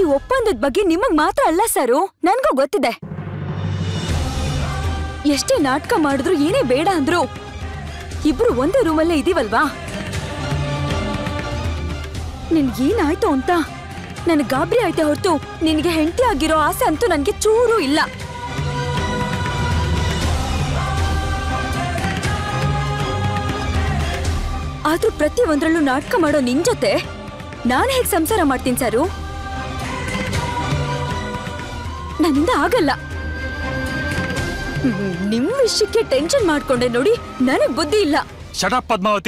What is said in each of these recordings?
ಒಪ್ಪಂದದ ಬಗ್ಗೆ ನಿಮಗ್ ಮಾತ್ರ ಅಲ್ಲ ಸರು ನನ್ಗೂ ಗೊತ್ತಿದೆ ಎಷ್ಟೇ ನಾಟಕ ಮಾಡಿದ್ರು ಏನೇ ಬೇಡ ಅಂದ್ರು ಇಬ್ರು ಒಂದೇ ರೂಮಲ್ಲೇ ಇದೀವಲ್ವಾ ನಿನ್ಗೇನಾಯ್ತು ಅಂತ ನನ್ ಗಾಬರಿ ಆಯ್ತೆ ಹೊರತು ನಿನ್ಗೆ ಹೆಂಡತಿ ಆಗಿರೋ ಆಸೆ ಅಂತೂ ನನ್ಗೆ ಚೂರು ಇಲ್ಲ ಆದ್ರೂ ಪ್ರತಿ ಒಂದ್ರಲ್ಲೂ ನಾಟಕ ಮಾಡೋ ನಿನ್ ಜೊತೆ ನಾನು ಹೇಗ್ ಸಂಸಾರ ಮಾಡ್ತೀನಿ ಸರು ನನ್ನಿಂದ ಆಗಲ್ಲ ಹ್ಮ್, ನಿಮ್ ವಿಷಯಕ್ಕೆ ಟೆನ್ಷನ್ ಮಾಡ್ಕೊಂಡೆ ನೋಡಿ ನನಗ್ ಬುದ್ಧಿ ಇಲ್ಲ ಶಟಪ್ ಪದ್ಮಾವತಿ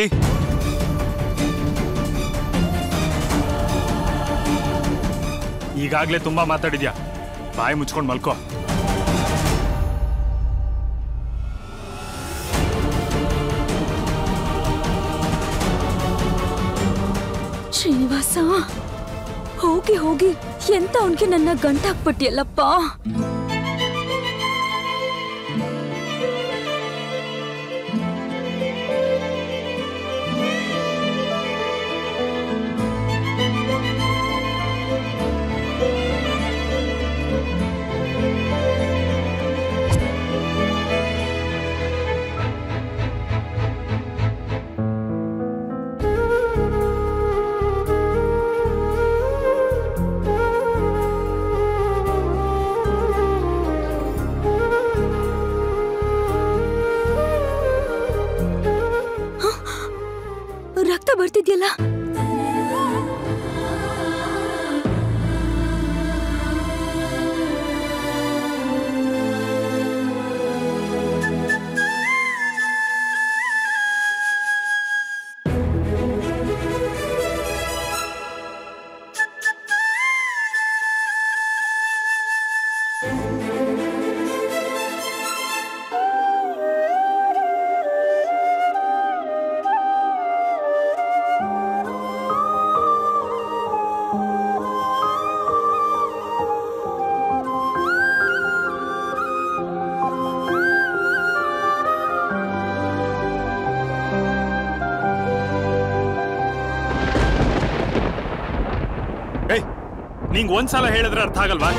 ಈಗಾಗ್ಲೇ ತುಂಬಾ ಮಾತಾಡಿದ್ಯಾ ಬಾಯಿ ಮುಚ್ಕೊಂಡ್ ಮಲ್ಕೋ ಶ್ರೀನಿವಾಸ ಹೋಗಿ ಹೋಗಿ ಎಂತ ಅವನ್ಗೆ ನನ್ನ ಗಂಟಾಕ್ಬಿಟ್ಟಿಯಲ್ಲಪ್ಪ ರಕ್ತ ಬರ್ತಿದ್ಯಲ್ಲ ಏಯ್ ನಿಂಗ್ ಒಂದ್ಸಲ ಹೇಳಿದ್ರೆ ಅರ್ಥ ಆಗಲ್ವಾ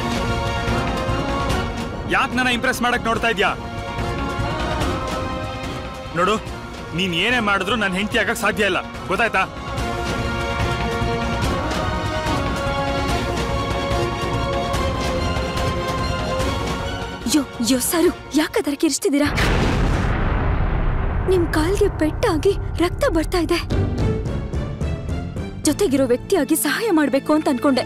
ಯಾಕೆ ನನ್ನ ಇಂಪ್ರೆಸ್ ಮಾಡಕ್ ನೋಡ್ತಾ ಇದ್ಯಾ ನೋಡು ನೀನ್ ಏನೇ ಮಾಡಿದ್ರು ನನ್ನ ಹೆಂಡತಿ ಆಗಕ್ ಸಾಧ್ಯ ಇಲ್ಲ ಗೊತ್ತಾಯ್ತಾ ಯೋ ಯೋ ಸರು ಯಾಕದರ ಕಿರಿಸ್ತಿದ್ದೀರಾ ನಿಮ್ ಕಾಲ್ಗೆ ಪೆಟ್ಟಾಗಿ ರಕ್ತ ಬರ್ತಾ ಇದೆ ಜೊತೆಗಿರೋ ವ್ಯಕ್ತಿಯಾಗಿ ಸಹಾಯ ಮಾಡ್ಬೇಕು ಅಂತ ಅನ್ಕೊಂಡೆ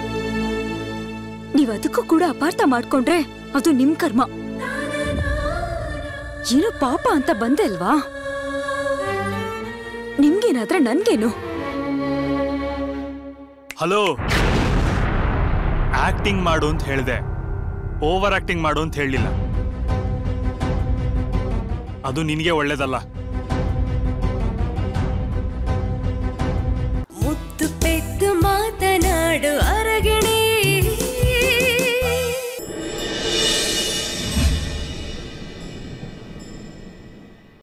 ನೀವ್ ಅದಕ್ಕೂ ಕೂಡ ಅಪಾರ್ಥ ಮಾಡ್ಕೊಂಡ್ರೆ ಅದು ನಿಮ್ ಕರ್ಮ ಏನೋ ಪಾಪ ಅಂತ ಬಂದೆ ಅಲ್ವಾ ನಿಮ್ಗೇನಾದ್ರೆ ನನ್ಗೇನು ಹಲೋ ಆಕ್ಟಿಂಗ್ ಮಾಡು ಅಂತ ಹೇಳಿದೆ ಓವರ್ ಆಕ್ಟಿಂಗ್ ಮಾಡು ಅಂತ ಹೇಳಲಿಲ್ಲ ಅದು ನಿನಗೆ ಒಳ್ಳೇದಲ್ಲ